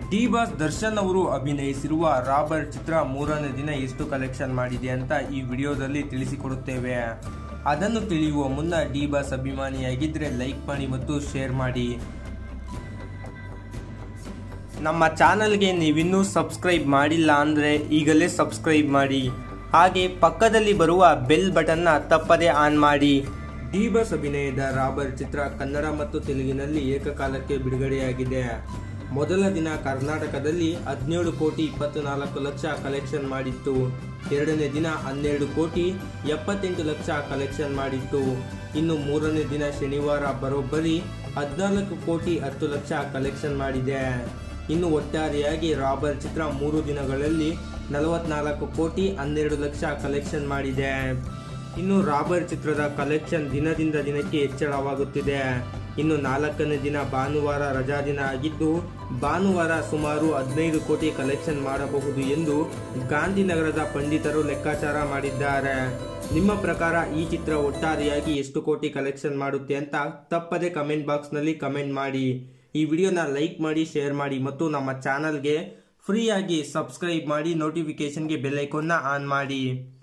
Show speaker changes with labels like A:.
A: D boss Darshan ಅವರು ಅಭಿನಯಿಸಿರುವ robber ಚಿತ್ರ ಮೂರನೇ ದಿನ ಎಷ್ಟು ಕಲೆಕ್ಷನ್ ಮಾಡಿದೆ ಅಂತ ಈ ವಿಡಿಯೋದಲ್ಲಿ ತಿಳಿಸಿಕೊಡುತ್ತೇವೆ ಅದನ್ನು ತಿಳಿಯುವ ಮುನ್ನ ಡಿ ಬಾಸ್ ಅಭಿಮಾನಿಯಾಗಿದ್ದರೆ ಲೈಕ್ ಮಾಡಿ ಮತ್ತು ಶೇರ್ ಮಾಡಿ ನಮ್ಮ ಚಾನಲ್ಗೆ ನೀವಿನ್ನೂ ಸಬ್ಸ್ಕ್ರೈಬ್ ಮಾಡಿಲ್ಲ ಅಂದರೆ ಈಗಲೇ ಸಬ್ಸ್ಕ್ರೈಬ್ ಮಾಡಿ ಹಾಗೆ ಪಕ್ಕದಲ್ಲಿ ಬರುವ ಬೆಲ್ ಬಟನ್ನ ತಪ್ಪದೇ ಆನ್ ಮಾಡಿ ಡಿ ಬಸ್ ಅಭಿನಯದ ರಾಬರ್ ಚಿತ್ರ ಕನ್ನಡ ಮತ್ತು ತೆಲುಗಿನಲ್ಲಿ ಏಕಕಾಲಕ್ಕೆ ಬಿಡುಗಡೆಯಾಗಿದೆ ಮೊದಲ ದಿನ ಕರ್ನಾಟಕದಲ್ಲಿ ಹದಿನೇಳು ಕೋಟಿ ಇಪ್ಪತ್ತು ನಾಲ್ಕು ಲಕ್ಷ ಕಲೆಕ್ಷನ್ ಮಾಡಿತ್ತು ಎರಡನೇ ದಿನ ಹನ್ನೆರಡು ಕೋಟಿ ಎಪ್ಪತ್ತೆಂಟು ಲಕ್ಷ ಕಲೆಕ್ಷನ್ ಮಾಡಿತ್ತು ಇನ್ನು ಮೂರನೇ ದಿನ ಶನಿವಾರ ಬರೋಬ್ಬರಿ ಹದಿನಾಲ್ಕು ಕೋಟಿ ಹತ್ತು ಲಕ್ಷ ಕಲೆಕ್ಷನ್ ಮಾಡಿದೆ ಇನ್ನು ಒಟ್ಟಾರೆಯಾಗಿ ರಾಬರ್ ಚಿತ್ರ ಮೂರು ದಿನಗಳಲ್ಲಿ ನಲವತ್ನಾಲ್ಕು ಕೋಟಿ ಹನ್ನೆರಡು ಲಕ್ಷ ಕಲೆಕ್ಷನ್ ಮಾಡಿದೆ ಇನ್ನು ರಾಬರ್ ಚಿತ್ರದ ಕಲೆಕ್ಷನ್ ದಿನದಿಂದ ದಿನಕ್ಕೆ ಹೆಚ್ಚಳವಾಗುತ್ತಿದೆ ಇನ್ನು ನಾಲ್ಕನೇ ದಿನ ಭಾನುವಾರ ರಜಾ ದಿನ ಆಗಿದ್ದು ಭಾನುವಾರ ಸುಮಾರು ಹದಿನೈದು ಕೋಟಿ ಕಲೆಕ್ಷನ್ ಮಾಡಬಹುದು ಎಂದು ಗಾಂಧಿನಗರದ ಪಂಡಿತರು ಲೆಕ್ಕಾಚಾರ ಮಾಡಿದ್ದಾರೆ ನಿಮ್ಮ ಪ್ರಕಾರ ಈ ಚಿತ್ರ ಒಟ್ಟಾರೆಯಾಗಿ ಎಷ್ಟು ಕೋಟಿ ಕಲೆಕ್ಷನ್ ಮಾಡುತ್ತೆ ಅಂತ ತಪ್ಪದೆ ಕಮೆಂಟ್ ಬಾಕ್ಸ್ನಲ್ಲಿ ಕಮೆಂಟ್ ಮಾಡಿ ಈ ವಿಡಿಯೋನ ಲೈಕ್ ಮಾಡಿ ಶೇರ್ ಮಾಡಿ ಮತ್ತು ನಮ್ಮ ಚಾನಲ್ಗೆ ಫ್ರೀಯಾಗಿ ಸಬ್ಸ್ಕ್ರೈಬ್ ಮಾಡಿ ನೋಟಿಫಿಕೇಶನ್ಗೆ ಬೆಲ್ ಐಕಾನ್ನ ಆನ್ ಮಾಡಿ